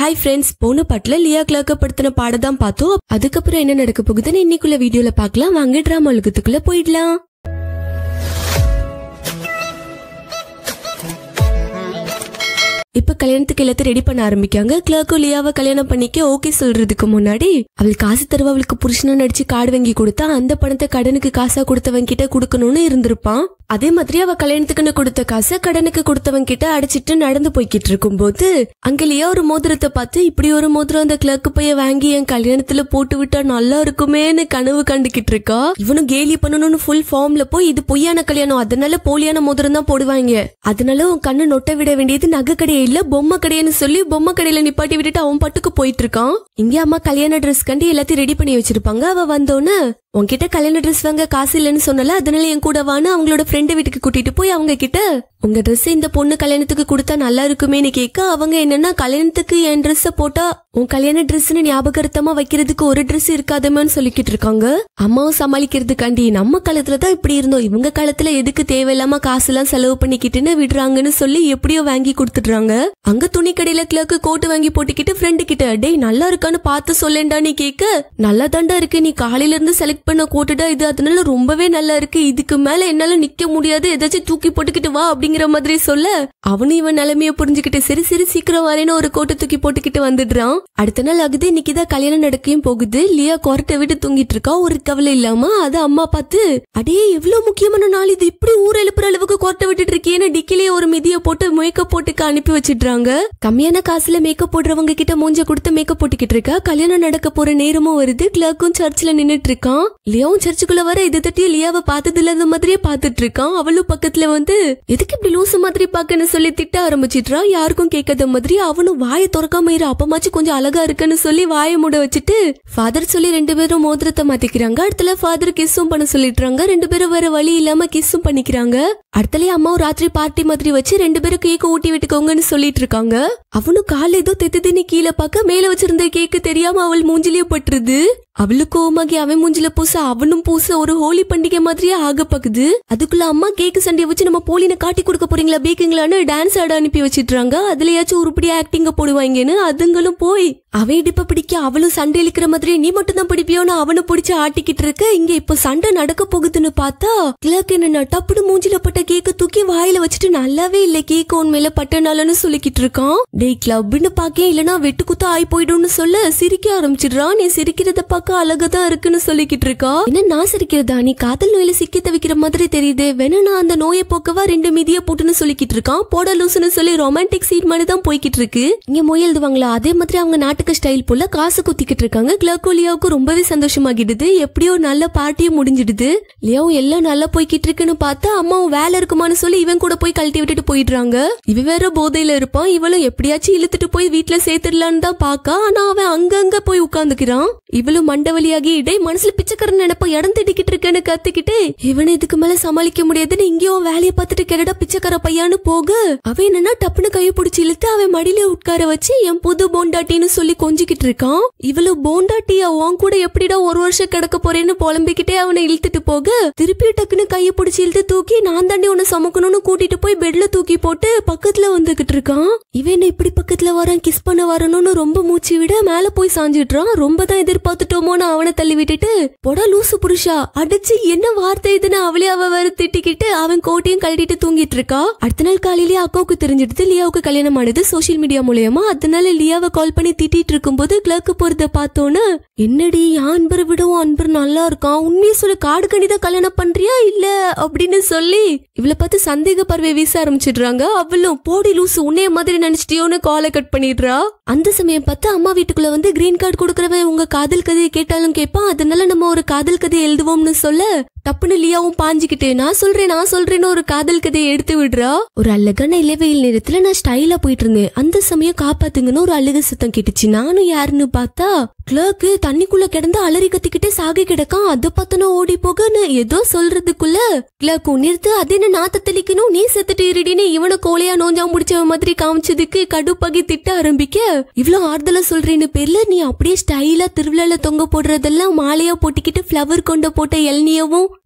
hi friends போன பாட்டுல லியா கிளாக்க படுத்தின பாடம் தான் பார்த்தோம் அதுக்கப்புறம் என்ன நடக்க போகுதுன்னு இன்னைக்குள்ள வீடியோல பார்க்கலாம் வாங்க டிராமா உலகத்துக்குள்ள போயிடலாம் இப்ப கல்யாணத்துக்கு எல்லாத்தையும் ரெடி பண்ண ஆரம்பிக்காங்க கிளர்க்கும் லியாவை கல்யாணம் பண்ணிக்க ஓகே சொல்றதுக்கு முன்னாடி அவள் காசு தருவா அவளுக்கு புருஷனா நடிச்சு கார்டு வாங்கி கொடுத்தா அந்த பணத்தை கடனுக்கு காசா கொடுத்தவன் கிட்ட கொடுக்கணும்னு இருந்திருப்பான் அதே மாதிரி அவ கல்யாணத்துக்குன்னு கொடுத்த காசை கடனுக்கு கொடுத்தவன் கிட்ட அடிச்சிட்டு நடந்து போய்கிட்டு இருக்கும்போது அங்க லியா ஒரு மோதிரத்தை பார்த்து இப்படி ஒரு மோதிரம் அந்த கிளர்க்கு பைய வாங்கி என் கல்யாணத்துல போட்டு விட்டா நல்லா இருக்குமேன்னு கனவு கண்டுகிட்டு இருக்கா இவனும் கேலி பண்ணணும்னு ஃபுல் ஃபார்ம்ல போய் இது பொய்யான கல்யாணம் அதனால போலியான மோதிரம் தான் போடுவாங்க அதனால உன் கண்ணு நொட்ட விட வேண்டியது நகை கடையே இல்ல பொம்மை கடைன்னு சொல்லி பொம்மை கடையில நிப்பாட்டி விட்டுட்டு அவன் பட்டுக்கு போயிட்டு இருக்கான் இங்க அம்மா கல்யாண ட்ரெஸ் கண்டி எல்லாத்தையும் ரெடி பண்ணி வச்சிருப்பாங்க அவ வந்தோன்னு உன்கிட்ட கல்யாண ட்ரெஸ் வாங்க காசு இல்லைன்னு சொன்னல அதனால என் கூட வான்னு அவங்களோட ஃப்ரெண்டு வீட்டுக்கு கூட்டிட்டு போய் அவங்க கிட்ட உங்க ட்ரெஸ் இந்த பொண்ணு கல்யாணத்துக்கு கொடுத்தா நல்லா இருக்குமேன்னு கேட்க அவங்க என்னன்னா கல்யாணத்துக்கு என் ட்ரெஸ்ஸ போட்டா உன் கல்யாண ட்ரெஸ்னு ஞாபகார்த்தமா வைக்கிறதுக்கு ஒரு ட்ரெஸ் இருக்காதமான்னு சொல்லிக்கிட்டு இருக்காங்க அம்மாவும் சமாளிக்கிறதுக்காண்டி நம்ம காலத்துல தான் இப்படி இருந்தோம் இவங்க காலத்துல எதுக்கு தேவையில்லாம காசுலாம் செலவு பண்ணிக்கிட்டுன்னு விடுறாங்கன்னு சொல்லி எப்படியோ வாங்கி கொடுத்துடுறாங்க அங்க துணி கடையில கிளர்க்கு கோட்டு வாங்கி போட்டுக்கிட்டு ஃப்ரெண்டு கிட்ட டேய் நல்லா இருக்கான்னு பார்த்து சொல்லேன்டா நீ கேட்க நல்லா தாண்டா இருக்கு நீ காலையில இருந்து செலக்ட் பண்ண கோட்டுடா இது அதனால ரொம்பவே நல்லா இருக்கு இதுக்கு மேல என்னால நிக்க முடியாது ஏதாச்சும் தூக்கி போட்டுக்கிட்டு வா அப்படிங்கிற மாதிரி சொல்ல அவனு இவன் நிலைமைய புரிஞ்சுக்கிட்டு சரி சரி சீக்கிரம் வரேன்னு ஒரு கோட்டை தூக்கி போட்டுக்கிட்டு வந்துடுறான் அடுத்த நாள் ஆகுது இன்னைக்குதான் கல்யாணம் நடக்கையும் போகுது லியா கொரட்டை விட்டு தூங்கிட்டு இருக்கா ஒரு கவலை இல்லாம அத அம்மா பார்த்து அடே எவ்வளவு முக்கியமான நாள் இது இப்படி ஊர் எழுப்புற அளவுக்கு கொரட்டை விட்டுட்டு இருக்கேன்னு டிக்கிலேயே ஒரு மிதிய போட்டு மேக்கப் போட்டுக்க அனுப்பி வச்சிடுறாங்க கம்மியான காசுல மேக்கப் போடுறவங்க கிட்ட மூஞ்ச கொடுத்து மேக்கப் போட்டுக்கிட்டு இருக்கா கல்யாணம் நடக்க போற நேரமும் வருது கிளர்க்கும் சர்ச்சில் நின்னுட்டு இருக்கான் லியாவும் சர்ச்சுக்குள்ள வர இதை தட்டி லியாவை பார்த்தது இல்லாத மாதிரியே பார்த்துட்டு இருக்கான் அவளும் பக்கத்துல வந்து எதுக்கு இப்படி லூசு மாதிரி பாக்கன்னு சொல்லி திட்ட ஆரம்பிச்சிட்றா யாருக்கும் கேட்காத மாதிரி அவனும் வாயை திறக்காம இரு அப்பமாச்சும் கொஞ்சம் அழகா இருக்குன்னு சொல்லி வாயை மூட வச்சுட்டு ஃபாதர் சொல்லி ரெண்டு பேரும் மோதிரத்தை மாத்திக்கிறாங்க அடுத்தல ஃபாதர் கிஸ்ஸும் பண்ண சொல்லிடுறாங்க ரெண்டு பேரும் வேற வழி இல்லாம கிஸ்ஸும் பண்ணிக்கிறாங்க அடுத்தல அம்மாவும் ராத்திரி பார்ட்டி மாதிரி வச்சு ரெண்டு பேரும் கேக்கு ஊட்டி விட்டுக்கோங்கன்னு சொல்லிட்டு இருக்காங்க அவனும் கால ஏதோ தெத்துதுன்னு கீழே பார்க்க மேல வச்சிருந்த கேக்கு தெரியாம அவள் மூஞ்சிலேயே பட்டுருது அவளுக்கு கோமாகி அவன் மூஞ்சில பூச அவனும் பூச ஒரு ஹோலி பண்டிகை மாதிரியே ஆக பாக்குது அதுக்குள்ள அம்மா கேக்கு சண்டையை வச்சு நம்ம போலின காட்டி கொடுக்க போறீங்களா பேக்கிங்களான்னு டான்ஸ் ஆட அனுப்பி வச்சிடுறாங்க அதுலயாச்சும் உருப்படியா ஆக்டிங்க போடுவாங்கன்னு அதுங்களும் போய் அவன் இடுப்ப பிடிக்க அவளும் சண்டை இழுக்கிற மாதிரி நீ மட்டும் தான் பிடிப்பியோன்னு அவனை பிடிச்சு ஆட்டிக்கிட்டு இருக்க இங்க இப்ப சண்டை நடக்க போகுதுன்னு பார்த்தா கிளர்க் என்ன டப்புடு மூஞ்சில பட்ட கேக்க தூக்கி வாயில வச்சுட்டு நல்லாவே இல்ல கேக்கு உண்மையில பட்டனாலன்னு சொல்லிக்கிட்டு இருக்கான் டேய் கிளப்னு பாக்க இல்லனா வெட்டு குத்த ஆய் போயிடும்னு சொல்ல சிரிக்க ஆரம்பிச்சிடுறான் நீ சிரிக்கிறத பார்க்க அழகா இருக்குன்னு சொல்லிக்கிட்டு இருக்கா என்ன நான் சிரிக்கிறதா நீ காதல் நோயில சிக்கி தவிக்கிற மாதிரி தெரியுது வேணா நான் அந்த நோயை போக்கவா ரெண்டு மிதிய போட்டுன்னு சொல்லிக்கிட்டு இருக்கான் போட லூசுன்னு சொல்லி ரொமான்டிக் சீட் மாதிரி தான் போய்கிட்டு இருக்கு இங்க மொய் எழுதுவாங்களா அதே மாதிரி அவங்க நாட்டுக்கு ஸ்டைல் போல காசு குத்திக்கிட்டு இருக்காங்க கிளர்க்கோ லியாவுக்கு ரொம்பவே சந்தோஷமாகிடுது எப்படியோ நல்ல பார்ட்டியும் முடிஞ்சிடுது லியாவும் எல்லாம் நல்லா போய்கிட்டு இருக்குன்னு பார்த்தா அம்மாவும் வேலை இருக்குமான்னு சொல்லி இவன் கூட போய் கழட்டி விட்டுட்டு போயிடுறாங்க இவ வேற போதையில இருப்பான் இவளும் எப்படியாச்சும் இழுத்துட்டு போய் வீட்டுல சேர்த்துடலான்னு தான் பாக்கா ஆனா அவன் அங்கங்க போய் உட்காந்துக்கிறான் இவளும் மண்டவலியாகி இடை மனசுல பிச்சைக்காரன் நினைப்ப இடம் தேடிக்கிட்டு இருக்கேன்னு கத்துக்கிட்டு இவனை இதுக்கு மேல சமாளிக்க முடியாதுன்னு இங்கேயும் வேலையை பார்த்துட்டு கிடடா பிச்சைக்கார பையான்னு போக அவன் என்னன்னா டப்புன்னு கையை பிடிச்சி இழுத்து அவன் மடியில உட்கார வச்சு என் புது போண்டாட்டின்னு சொல்லி கொஞ்சிக்கிட்டு இருக்கான் இவளு போண்டாட்டியா உன் கூட எப்படிடா ஒரு வருஷம் கிடக்க போறேன்னு புலம்பிக்கிட்டே அவனை இழுத்துட்டு போக திருப்பி டக்குன்னு கையை பிடிச்சி இழுத்து தூக்கி நான் தாண்டி உன்னை சமக்கணும்னு கூட்டிட்டு போய் பெட்ல தூக்கி போட்டு பக்கத்துல வந்துகிட்டு இருக்கான் இவன் என்ன இப்படி பக்கத்துல வரான் கிஸ் பண்ண வரணும்னு ரொம்ப மூச்சு விட மேல போய் சாஞ்சிடுறான் ரொம்ப தான் எதிர்பார்த்துட்டோமோன்னு அவனை தள்ளி விட்டுட்டு பொடா லூசு புருஷா அடிச்சு என்ன வார்த்தை இதுன்னு அவளே அவ வேற திட்டிக்கிட்டு அவன் கோட்டையும் கழட்டிட்டு தூங்கிட்டு இருக்கா அடுத்த நாள் காலையிலேயே அக்காவுக்கு தெரிஞ்சிடுது லியாவுக்கு கல்யாணம் ஆனது சோஷியல் மீடியா மூலியமா அதனால லியாவை கால் பண்ணி திட்டிட்டு இருக்கும்போது கிளர்க்கு போறத பார்த்தோன்னு என்னடி என் அன்பரை விட உன் அன்பர் நல்லா இருக்கான் உண்மையை சொல்லு காடு கணிதான் கல்யாணம் பண்றியா இல்ல அப்படின்னு சொல்லி இவளை பார்த்து சந்தேக பார்வை வீச ஆரம்பிச்சிடுறாங்க அவளும் போடி லூசு உன்னைய மாதிரி நினைச்சிட்டியோன்னு காலை கட் பண்ணிடுறா அந்த சமயம் பார்த்து அம்மா வீட்டுக்குள்ள வந்து கிரீன் கார்டு கொடுக்கறவன் உங்க காதல் கதையை கேட்டாலும் கேட்பான் அதனால நம்ம ஒரு காதல் கதையை எழுதுவோம்னு சொல்ல டப்புன்னு லியாவும் பாஞ்சுக்கிட்டு நான் சொல்றேன் நான் சொல்றேன்னு ஒரு காதல் கதையை எடுத்து விடுறா ஒரு அழகான இளவெயில் நேரத்துல நான் ஸ்டைலா போயிட்டு இருந்தேன் அந்த சமயம் காப்பாத்துங்கன்னு ஒரு அழுக சத்தம் கேட்டுச்சு நானும் யாருன்னு பார்த்தா கிளர்க்கு தண்ணிக்குள்ள கிடந்து அலறி கத்திக்கிட்டே சாகி கிடக்கான் அதை பார்த்தனா ஓடி போகன்னு ஏதோ சொல்றதுக்குள்ள கிளர்க் நிறுத்து அது என்ன நாத்த தெளிக்கணும் நீ செத்துட்டு இருடின்னு இவனை கோலையா நோஞ்சா முடிச்சவ மாதிரி காமிச்சதுக்கு கடுப்பாகி திட்ட ஆரம்பிக்க இவ்வளவு ஆறுதலா சொல்றேன்னு பேர்ல நீ அப்படியே ஸ்டைலா திருவிழால தொங்க போடுறதெல்லாம் மாலையா போட்டுக்கிட்டு ஃப்ளவர் கொண்ட போட்ட இளநியவும்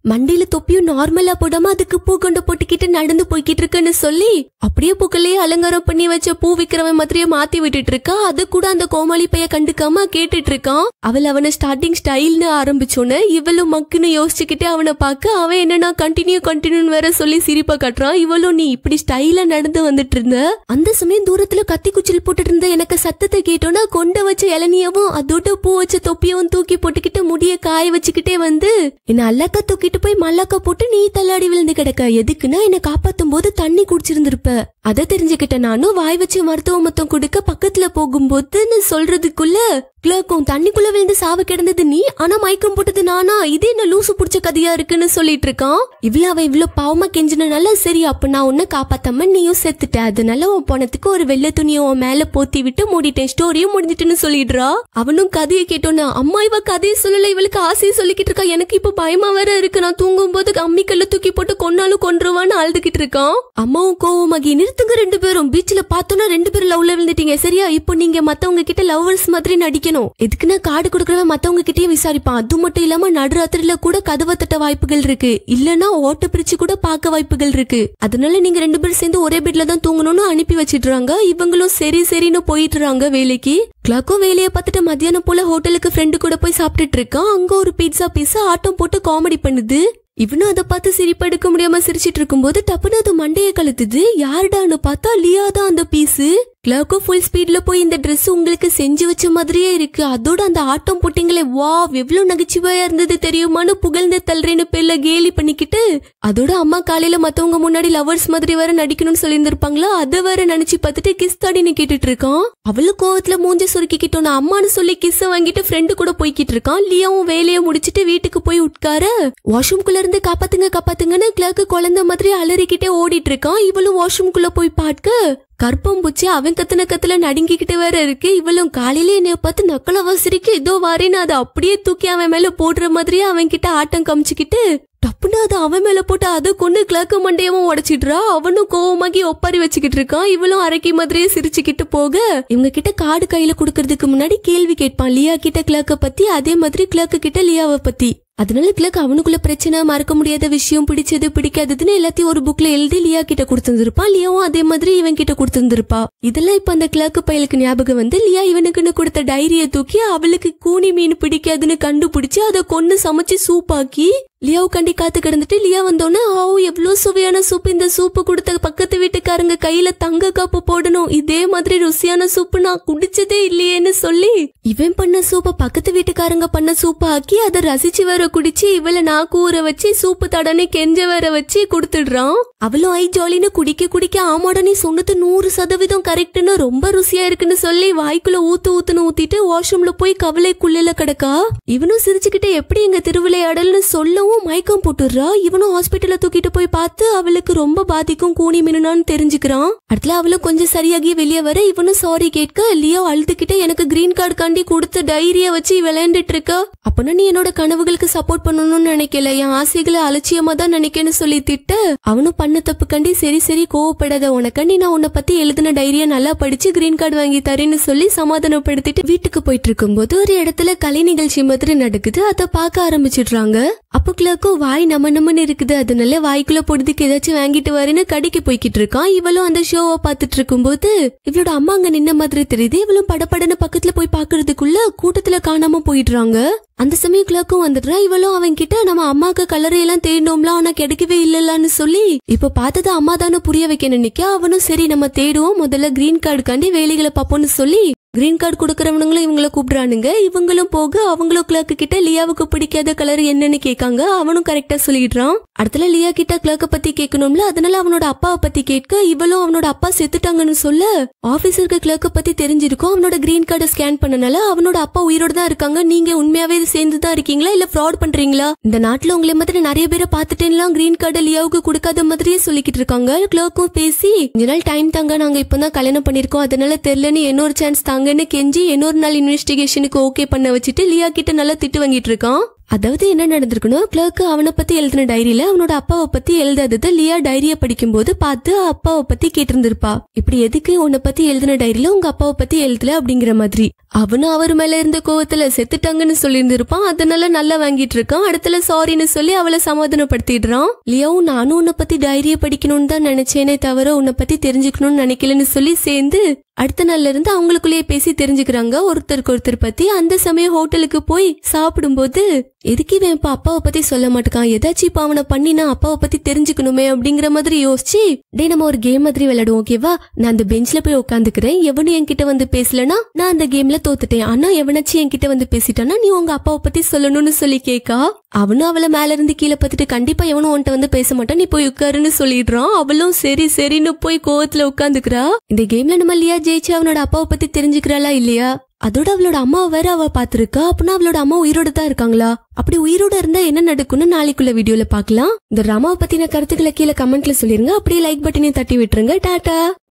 மண்டையில தொப்பியும் நார்மலா போடாம அதுக்கு பூ கொண்டு போட்டுக்கிட்டு நடந்து போய்கிட்டு இருக்குன்னு சொல்லி அப்படியே பூக்களையே அலங்காரம் பண்ணி வச்ச பூ விக்கிறவன் மாதிரியே மாத்தி விட்டுட்டு இருக்கா அது கூட அந்த கோமாளி பைய கண்டுக்காம கேட்டுட்டு இருக்கான் அவள் அவனை ஸ்டார்டிங் ஸ்டைல்னு ஆரம்பிச்சோன்னு இவளும் மக்குன்னு யோசிச்சுக்கிட்டே அவனை பார்க்க அவன் என்னன்னா கண்டினியூ கண்டினியூன்னு வேற சொல்லி சிரிப்பா காட்டுறான் இவளும் நீ இப்படி ஸ்டைலா நடந்து வந்துட்டு இருந்த அந்த சமயம் தூரத்துல கத்தி குச்சில் போட்டுட்டு இருந்த எனக்கு சத்தத்தை கேட்டோன்னா கொண்ட வச்ச இளநியவும் அதோட பூ வச்ச தொப்பியவும் தூக்கி போட்டுக்கிட்டு முடிய காய வச்சுக்கிட்டே வந்து என்ன அல்லாக்கா தூக்கிட்டு போய் மல்லாக்கா போட்டு நீ தள்ளாடி விழுந்து கிடக்க எதுக்குன்னா என்ன காப்பாத்தும் போது தண்ணி குடிச்சிருந்திருப்ப அதை தெரிஞ்சுக்கிட்ட நானும் வாய் வச்சு மருத்துவ மொத்தம் கொடுக்க பக்கத்துல போகும்போதுன்னு சொல்றதுக்குள்ள கிளர்க்கும் தண்ணிக்குள்ள விழுந்து சாவு கிடந்தது நீ ஆனா மயக்கம் போட்டது நானா இது என்ன லூசு புடிச்ச கதையா இருக்குன்னு சொல்லிட்டு இருக்கான் இவ்வளவு அவன் இவ்வளவு பாவமா கெஞ்சினால சரி அப்ப நான் உன்னை காப்பாத்தாம நீயும் செத்துட்ட அதனால உன் பணத்துக்கு ஒரு வெள்ளை துணியை உன் மேல போத்தி விட்டு மூடிட்டேன் ஸ்டோரியும் முடிஞ்சிட்டுன்னு சொல்லிடுறா அவனும் கதையை கேட்டோன்னா அம்மா இவ கதையை சொல்லல இவளுக்கு ஆசையை சொல்லிக்கிட்டு இருக்கா எனக்கு இப்ப பயமா வேற இருக்கு நான் தூங்கும் போது அம்மிக்கல்ல தூக்கி போட்டு கொன்னாலும் கொன்றுவான்னு அழுதுகிட்டு இருக்கான் அம்மாவும் கோவமாகி நிறுத்துங்க ரெண்டு பேரும் பீச்ல பார்த்தோன்னா ரெண்டு பேரும் லவ்ல விழுந்துட்டீங்க சரியா இப்போ நீங்க மத்தவங்க கிட்ட லவ்வர்ஸ் மாதிரி நடிக்கணும் எதுக்குன்னா கார்டு கொடுக்கறவன் மத்தவங்க கிட்டயும் விசாரிப்பான் அது மட்டும் இல்லாம நடுராத்திரில கூட கதவை தட்ட வாய்ப்புகள் இருக்கு இல்லனா ஓட்ட பிரிச்சு கூட பார்க்க வாய்ப்புகள் இருக்கு அதனால நீங்க ரெண்டு பேரும் சேர்ந்து ஒரே பெட்ல தான் தூங்கணும்னு அனுப்பி வச்சிடுறாங்க இவங்களும் சரி சரின்னு போயிட்டுறாங்க வேலைக்கு கிளாக்கும் வேலையை பார்த்துட்டு மத்தியானம் போல ஹோட்டலுக்கு ஃப்ரெண்டு கூட போய் சாப்பிட்டுட்டு இருக்கான் அங்க ஒரு பீட்சா பீஸா ஆட்டம் போட்டு காமெடி பண்ணுது இவனும் அதை பார்த்து சிரிப்பு எடுக்க முடியாம சிரிச்சிட்டு இருக்கும்போது டப்புன்னு அது மண்டைய கழுத்துது யாருடான்னு பார்த்தா லியா தான் அந்த பீஸு கிளாக்கும் ஃபுல் ஸ்பீட்ல போய் இந்த Dress உங்களுக்கு செஞ்சு வச்ச மாதிரியே இருக்கு அதோட அந்த ஆட்டம் போட்டிங்களே வா எவ்வளவு நகைச்சுவையா இருந்தது தெரியுமான்னு புகழ்ந்து தள்ளுறேன்னு பேர்ல கேலி பண்ணிக்கிட்டு அதோட அம்மா காலையில மத்தவங்க முன்னாடி லவர்ஸ் மாதிரி வேற நடிக்கணும்னு சொல்லியிருந்திருப்பாங்களா அதை வேற நினைச்சு பார்த்துட்டு கிஸ் தாடின்னு கேட்டுட்டு இருக்கான் அவளும் கோவத்துல மூஞ்ச சுருக்கிக்கிட்டோம் நான் அம்மான்னு சொல்லி கிஸ் வாங்கிட்டு ஃப்ரெண்டு கூட போய்கிட்டு இருக்கான் லியாவும் வேலையை முடிச்சிட்டு வீட்டுக்கு போய் உட்கார வாஷ்ரூம்குள்ள இருந்து காப்பாத்துங்க காப்பாத்துங்கன்னு கிளர்க்கு குழந்தை மாதிரி அலறிக்கிட்டே ஓடிட்டு இருக்கான் இவளும் வாஷ்ரூம்குள்ள போய் பார்க்க கற்பம் பூச்சி அவன் கத்துன கத்துல நடுங்கிக்கிட்டு வேற இருக்கு இவளும் காலையில என்னைய பார்த்து நக்கல வசரிக்கு இதோ வாரேன்னு அதை அப்படியே தூக்கி அவன் மேல போடுற மாதிரியே அவன் கிட்ட ஆட்டம் காமிச்சுக்கிட்டு டப்புன்னு அது அவன் மேல போட்டு அதை கொண்டு கிழக்கு மண்டையவும் உடைச்சிடுறா அவனும் கோவமாகி ஒப்பாரி வச்சுக்கிட்டு இருக்கான் இவளும் அரைக்கி மாதிரியே சிரிச்சுக்கிட்டு போக இவங்க கிட்ட கார்டு கையில கொடுக்கறதுக்கு முன்னாடி கேள்வி கேட்பான் லியா கிட்ட கிழக்க பத்தி அதே மாதிரி கிழக்கு கிட்ட லியாவை பத்தி அதனால கிழக்கு அவனுக்குள்ள பிரச்சனை மறக்க முடியாத விஷயம் பிடிச்சது பிடிக்காததுன்னு எல்லாத்தையும் ஒரு புக்ல எழுதி லியா கிட்ட கொடுத்திருந்திருப்பான் லியாவும் அதே மாதிரி இவன் கிட்ட கொடுத்திருந்திருப்பா இதெல்லாம் இப்ப அந்த கிழக்கு பயலுக்கு ஞாபகம் வந்து லியா இவனுக்குன்னு கொடுத்த டைரிய தூக்கி அவளுக்கு கூனி மீன் பிடிக்காதுன்னு கண்டுபிடிச்சு அதை கொன்னு சமைச்சு சூப்பாக்கி லியாவு கண்டி காத்து கிடந்துட்டு லியா வந்தோடனே ஆவ் எவ்வளவு சுவையான சூப் இந்த சூப்பு கொடுத்த பக்கத்து வீட்டுக்காரங்க கையில தங்க காப்பு போடணும் இதே மாதிரி ருசியான சூப்பு நான் குடிச்சதே இல்லையேன்னு சொல்லி இவன் பண்ண சூப்பை பக்கத்து வீட்டுக்காரங்க பண்ண சூப்பை ஆக்கி அதை ரசிச்சு வேற குடிச்சு இவளை நாக்கு ஊற வச்சு சூப்பு தடனை கெஞ்ச வேற வச்சு கொடுத்துடுறான் அவளும் ஐ ஜாலின்னு குடிக்க குடிக்க ஆமாடா நீ சொன்னது நூறு சதவீதம் கரெக்ட்னு ரொம்ப ருசியா இருக்குன்னு சொல்லி வாய்க்குள்ள ஊத்து ஊத்துன்னு ஊத்திட்டு வாஷ்ரூம்ல போய் கவலைக்குள்ள கிடக்கா இவனும் சிரிச்சுக்கிட்டு எப்படி எங்க திருவிளையாடல்னு சொல்லவும் மயக்கம் போட்டுடுறா இவனும் ஹாஸ்பிட்டல்ல தூக்கிட்டு போய் பார்த்து அவளுக்கு ரொம்ப பாதிக்கும் கூனி மினுனான்னு தெரிஞ்சுக்கிறான் அடுத்துல அவளும் கொஞ்சம் சரியாகி வெளியே வர இவனும் சாரி கேட்க லியோ அழுதுகிட்ட எனக்கு கிரீன் கார்டு காண்டி கொடுத்த டைரிய வச்சு விளையாண்டுட்டு இருக்க அப்பனா நீ என்னோட கனவுகளுக்கு சப்போர்ட் பண்ணணும்னு நினைக்கல என் ஆசைகளை அலட்சியமா தான் நினைக்கேன்னு சொல்லி திட்ட அவனும் பண்ண தப்பு கண்டி சரி சரி கோவப்படாத உனக்கண்டி நான் உன்னை பத்தி எழுதின டைரிய நல்லா படிச்சு கிரீன் கார்டு வாங்கி தரேன்னு சொல்லி சமாதானப்படுத்திட்டு வீட்டுக்கு போயிட்டு இருக்கும்போது ஒரு இடத்துல கலை நிகழ்ச்சி மாதிரி நடக்குது அதை பார்க்க ஆரம்பிச்சிடுறாங்க அப்போ கிளர்க்கும் வாய் நம்ம நம்மன்னு இருக்குது அதனால வாய்க்குள்ள பொடுதுக்கு ஏதாச்சும் வாங்கிட்டு வரேன்னு கடைக்கு போய்கிட்டு இருக்கான் இவளும் அந்த ஷோவை பார்த்துட்டு இருக்கும்போது இவளோட அம்மா அங்க நின்ன மாதிரி தெரியுது இவளும் படபடன்னு பக்கத்துல போய் பாக்குறதுக்குள்ள கூட்டத்துல காணாம போயிடுறாங்க அந்த சமயம் கிளர்க்கும் வந்துடுறா இவளும் அவன் கிட்ட நம்ம அம்மாக்கு கலரையெல்லாம் தேடினோம்ல ஆனா கிடைக்கவே இல்லலான்னு சொல்லி இப்ப பார்த்தது அம்மா தானே புரிய வைக்க நினைக்க அவனும் சரி நம்ம தேடுவோம் முதல்ல கிரீன் கார்டுக்காண்டி வேலைகளை பார்ப்போம்னு சொல்லி கிரீன் கார்டு கொடுக்கறவனுங்களும் இவங்கள கூப்பிடுறானுங்க இவங்களும் போக அவங்களும் கிளர்க்கு கிட்ட லியாவுக்கு பிடிக்காத கலர் என்னன்னு கேட்காங்க அவனும் கரெக்டா சொல்லிடுறான் அடுத்துல லியா கிட்ட கிளர்க்க பத்தி கேட்கணும்ல அதனால அவனோட அப்பாவை பத்தி கேட்க இவளும் அவனோட அப்பா செத்துட்டாங்கன்னு சொல்ல ஆபீசருக்கு கிளர்க்க பத்தி தெரிஞ்சிருக்கும் அவனோட கிரீன் கார்டை ஸ்கேன் பண்ணனால அவனோட அப்பா உயிரோட தான் இருக்காங்க நீங்க உண்மையாவே இது சேர்ந்து தான் இருக்கீங்களா இல்ல ஃப்ராட் பண்றீங்களா இந்த நாட்டுல உங்களை மாதிரி நிறைய பேரை பார்த்துட்டேன்லாம் கிரீன் கார்டை லியாவுக்கு கொடுக்காத மாதிரியே சொல்லிக்கிட்டு இருக்காங்க கிளர்க்கும் பேசி கொஞ்ச நாள் டைம் தாங்க நாங்க இப்பதான் கல்யாணம் பண்ணிருக்கோம் அதனால தெரியலன்னு இன்னொரு சான்ஸ் தாங்கன்னு கெஞ்சி இன்னொரு நாள் இன்வெஸ்டிகேஷனுக்கு ஓகே பண்ண வச்சுட்டு லியா கிட்ட நல்லா திட்டு வாங்கிட்டு இருக்கான் அதாவது என்ன நடந்திருக்கணும் கிளர்க் அவனை பத்தி எழுதின டைரியில அவனோட அப்பாவை பத்தி எழுதாததை லியா டைரிய படிக்கும்போது பார்த்து அப்பாவை பத்தி கேட்டிருந்திருப்பா இப்படி எதுக்கு உன்னை பத்தி எழுதின டைரியில உங்க அப்பாவை பத்தி எழுதல அப்படிங்கிற மாதிரி அவனும் அவர் மேல இருந்த கோவத்துல செத்துட்டாங்கன்னு சொல்லியிருந்திருப்பான் அதனால நல்லா வாங்கிட்டு இருக்கான் அடுத்துல சாரின்னு சொல்லி அவளை சமாதானப்படுத்திடுறான் லியாவும் நானும் உன்னை பத்தி டைரிய படிக்கணும்னு தான் நினைச்சேனே தவிர உன்னை பத்தி தெரிஞ்சுக்கணும்னு நினைக்கலன்னு சொல்லி சேர்ந்து அடுத்த நாள்ல இருந்து அவங்களுக்குள்ளேயே பேசி தெரிஞ்சுக்கிறாங்க ஒருத்தருக்கு ஒருத்தர் பத்தி அந்த சமயம் ஹோட்டலுக்கு போய் சாப்பிடும்போது எதுக்கு இவன் இப்ப அப்பாவை பத்தி சொல்ல மாட்டேக்கான் ஏதாச்சும் இப்ப அவனை பண்ணி நான் அப்பாவை பத்தி தெரிஞ்சுக்கணுமே அப்படிங்கிற மாதிரி யோசிச்சு டே நம்ம ஒரு கேம் மாதிரி விளையாடுவோம் ஓகேவா நான் அந்த பெஞ்ச்ல போய் உட்காந்துக்கிறேன் எவனும் என்கிட்ட வந்து பேசலனா நான் அந்த கேம்ல தோத்துட்டேன் ஆனா எவனாச்சும் என்கிட்ட வந்து பேசிட்டானா நீ உங்க அப்பாவை பத்தி சொல்லணும்னு சொல்லி கேக்கா அவனும் அவளை மேல இருந்து கீழே பார்த்துட்டு கண்டிப்பா எவனும் உன்கிட்ட வந்து பேச மாட்டான் நீ போய் உட்காருன்னு சொல்லிடுறான் அவளும் சரி சரின்னு போய் கோவத்துல உட்காந்துக்கிறா இந்த கேம்ல நம்ம லியா ஜெயிச்சு அவனோட அப்பாவை பத்தி தெரிஞ்சுக்கிறாளா இல்லையா அதோட அவளோட அம்மாவை வேற அவ பாத்திருக்கா அப்படின்னா அவளோட அம்மா உயிரோட தான் இருக்காங்களா அப்படி உயிரோட இருந்தா என்ன நடக்கும்னு நாளைக்குள்ள வீடியோல பார்க்கலாம் இந்த ராமாவை பத்தின கருத்துக்களை கீழே கமெண்ட்ல சொல்லிருங்க அப்படியே லைக் பட்டனையும் தட்டி விட்டுருங்க டாடா